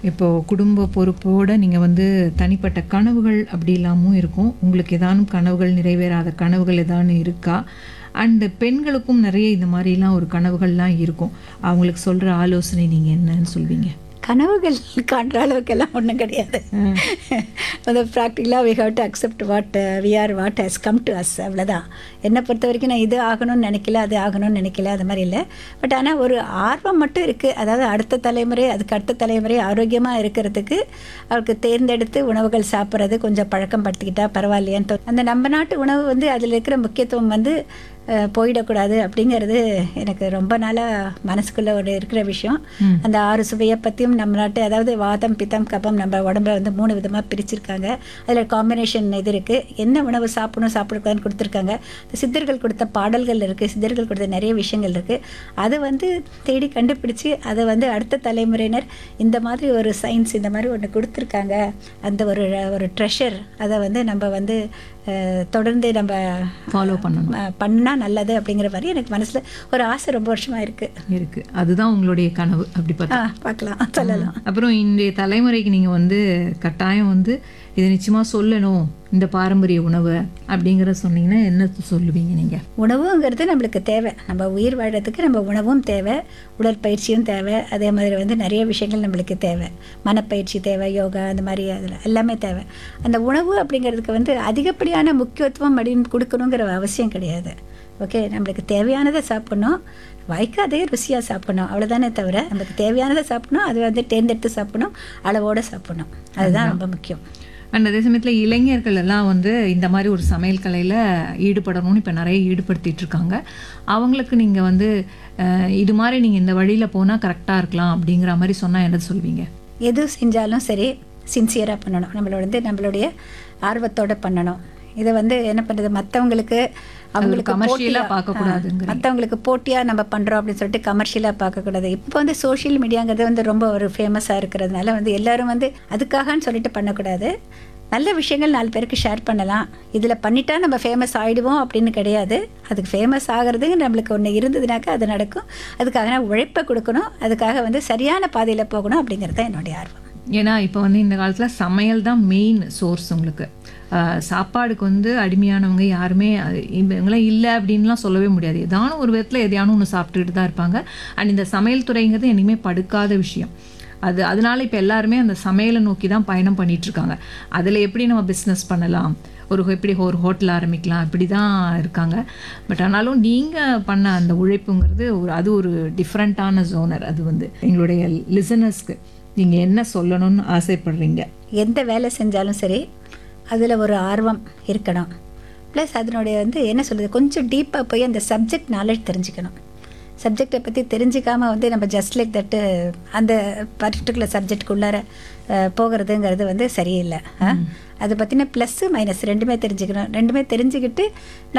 இப்போ குடும்ப பொறுப்போட நீங்கள் வந்து தனிப்பட்ட கனவுகள் அப்படி இல்லாமல் இருக்கும் உங்களுக்கு ஏதானும் கனவுகள் நிறைவேறாத கனவுகள் ஏதானும் இருக்கா அண்டு பெண்களுக்கும் நிறைய இந்த மாதிரிலாம் ஒரு கனவுகள்லாம் இருக்கும் அவங்களுக்கு சொல்கிற ஆலோசனை நீங்கள் என்னன்னு சொல்வீங்க கனவுகள் காண்ற அளவுக்கெல்லாம் ஒன்றும் கிடையாது அது ப்ராக்டிக்கலாக we have to accept what we are what has come to us அவ்வளோதான் என்னை பொறுத்த வரைக்கும் நான் இது ஆகணும்னு நினைக்கல அது ஆகணும்னு நினைக்கல அது மாதிரி இல்லை பட் ஆனால் ஒரு ஆர்வம் மட்டும் இருக்குது அதாவது அடுத்த தலைமுறை அதுக்கு அடுத்த தலைமுறை ஆரோக்கியமாக இருக்கிறதுக்கு அவருக்கு தேர்ந்தெடுத்து உணவுகள் சாப்பிட்றது கொஞ்சம் பழக்கம் படுத்திக்கிட்டா பரவாயில்லையான்னு தோ- அந்த நம்ம நாட்டு உணவு வந்து அதில் இருக்கிற முக்கியத்துவம் வந்து அஹ், போயிடக்கூடாது அப்படிங்கிறது எனக்கு ரொம்ப நாளாக மனசுக்குள்ளே ஒரு இருக்கிற விஷயம் அந்த ஆறு சுவையை பற்றியும் நம்ம நாட்டு அதாவது வாதம் பித்தம் கபம் நம்ம உடம்புல வந்து மூணு விதமாக பிரிச்சிருக்காங்க அதில் காம்பினேஷன் இது இருக்குது என்ன உணவு சாப்பிடணும் சாப்பிடக்கூடாதுன்னு கொடுத்துருக்காங்க இந்த சித்தர்கள் கொடுத்த பாடல்கள் இருக்குது சித்தர்கள் கொடுத்த நிறைய விஷயங்கள் இருக்குது அது வந்து தேடி கண்டுபிடிச்சு அதை வந்து அடுத்த தலைமுறையினர் இந்த மாதிரி ஒரு சயின்ஸ் இந்த மாதிரி ஒன்று கொடுத்துருக்காங்க அந்த ஒரு ஒரு ட்ரெஷர் அதை வந்து நம்ம வந்து அஹ், தொடர்ந்து நம்ம ஃபாலோ பண்ணணும் அஹ், பண்ணா நல்லது அப்படிங்கிற மாதிரி எனக்கு மனசில் ஒரு ஆசை ரொம்ப வருஷமாக இருக்குது இருக்கு அதுதான் உங்களுடைய கனவு அப்படி பார்த்தா ஆ பார்க்கலாம் சொல்லலாம் அப்புறம் இன்றைய தலைமுறைக்கு நீங்கள் வந்து கட்டாயம் வந்து இதை நிச்சயமாக சொல்லணும் இந்த பாரம்பரிய உணவு அப்படிங்கிற சொன்னீங்கன்னா என்ன சொல்லுவீங்க நீங்கள் உணவுங்கிறது நம்மளுக்கு தேவை நம்ம உயிர் வாழறதுக்கு நம்ம உணவும் தேவை உடற்பயிற்சியும் தேவை அதே மாதிரி வந்து நிறைய விஷயங்கள் நம்மளுக்கு தேவை மனப்பயிற்சி தேவை யோகா அந்த மாதிரி அதில் எல்லாமே தேவை அந்த உணவு அப்படிங்கிறதுக்கு வந்து அதிகப்படியான முக்கியத்துவம் அப்படின்னு கொடுக்கணுங்கிற அவசியம் கிடையாது ஓகே நம்மளுக்கு தேவையானதை சாப்பிடணும் வாய்க்கு அதே ருசியாக சாப்பிடணும் அவ்வளோதானே தவிர நமக்கு தேவையானதை சாப்பிடணும் அது வந்து தேர்ந்தெடுத்து சாப்பிடணும் அளவோடு சாப்பிடணும் அதுதான் ரொம்ப முக்கியம் அண்ட் அதே சமயத்தில் இளைஞர்கள் எல்லாம் வந்து இந்த மாதிரி ஒரு சமையல் கலையில் ஈடுபடணும்னு இப்போ நிறைய ஈடுபடுத்திட்டு இருக்காங்க அவங்களுக்கு நீங்கள் வந்து அஹ், இது மாதிரி நீங்கள் இந்த வழியில் போனால் கரெக்டாக இருக்கலாம் அப்படிங்கிற மாதிரி சொன்னால் என்ன சொல்வீங்க எது செஞ்சாலும் சரி சின்சியராக பண்ணணும் நம்மளோட வந்து நம்மளுடைய ஆர்வத்தோட பண்ணணும் இதை வந்து என்ன பண்ணுறது மற்றவங்களுக்கு அவங்களுக்கு commercial-ஆ பார்க்கக்கூடாதுங்கிறீங்க. மற்றவங்களுக்கு போட்டியாக நம்ம பண்ணுறோம் அப்படின்னு சொல்லிட்டு கமர்ஷியலாக பார்க்கக்கூடாது இப்போ வந்து சோஷியல் மீடியாங்கிறது வந்து ரொம்ப ஒரு ஃபேமஸாக இருக்கிறதுனால வந்து எல்லாரும் வந்து அதுக்காகன்னு சொல்லிட்டு பண்ணக்கூடாது நல்ல விஷயங்கள் நாலு பேருக்கு ஷேர் பண்ணலாம் இதில் பண்ணிட்டா நம்ம ஃபேமஸ் ஆகிடுவோம் அப்படின்னு கிடையாது அதுக்கு ஃபேமஸ் ஆகிறது நம்மளுக்கு ஒன்று இருந்ததுனாக்கா அது நடக்கும் அதுக்காக நான் உழைப்பை கொடுக்கணும் அதுக்காக வந்து சரியான பாதையில் போகணும் அப்படிங்கிறது தான் என்னுடைய ஆர்வம் ஏன்னா இப்போ வந்து இந்த காலத்தில் சமையல் தான் மெயின் சோர்ஸ் உங்களுக்கு ஆஹ் சாப்பாடுக்கு வந்து அடிமையானவங்க யாருமே அது இவங்களாம் இல்லை அப்படின்லாம் சொல்லவே முடியாது ஏதானும் ஒரு விதத்தில் எதையானும் ஒன்று சாப்பிட்டுட்டு தான் இருப்பாங்க அண்ட் இந்த சமையல் துறைங்கிறது என்னைக்குமே படுக்காத விஷயம் அது அதனால இப்போ எல்லாருமே அந்த சமையலை நோக்கி தான் பயணம் பண்ணிட்டு இருக்காங்க அதில் எப்படி நம்ம பிஸ்னஸ் பண்ணலாம் ஒரு எப்படி ஒரு ஹோட்டல் ஆரம்பிக்கலாம் இப்படி தான் இருக்காங்க பட் ஆனாலும் நீங்கள் பண்ண அந்த உழைப்புங்கிறது ஒரு அது ஒரு டிஃப்ரெண்ட்டான ஜோனர் அது வந்து எங்களுடைய லிசனர்ஸ்க்கு நீங்கள் என்ன சொல்லணும்னு ஆசைப்படுறீங்க எந்த வேலை செஞ்சாலும் சரி அதில் ஒரு ஆர்வம் இருக்கணும் ப்ளஸ் அதனுடைய வந்து என்ன சொல்கிறது கொஞ்சம் டீப்பாக போய் அந்த சப்ஜெக்ட் நாலேஜ் தெரிஞ்சுக்கணும் சப்ஜெக்டை பற்றி தெரிஞ்சுக்காம வந்து நம்ம ஜஸ்ட் லைக் தட்டு அந்த பர்டிகுலர் சப்ஜெக்டுக்குள்ளார போகிறதுங்கிறது வந்து சரியில்லை ஆ? அதை பற்றின ப்ளஸ்ஸு மைனஸ் ரெண்டுமே தெரிஞ்சுக்கணும் ரெண்டுமே தெரிஞ்சுக்கிட்டு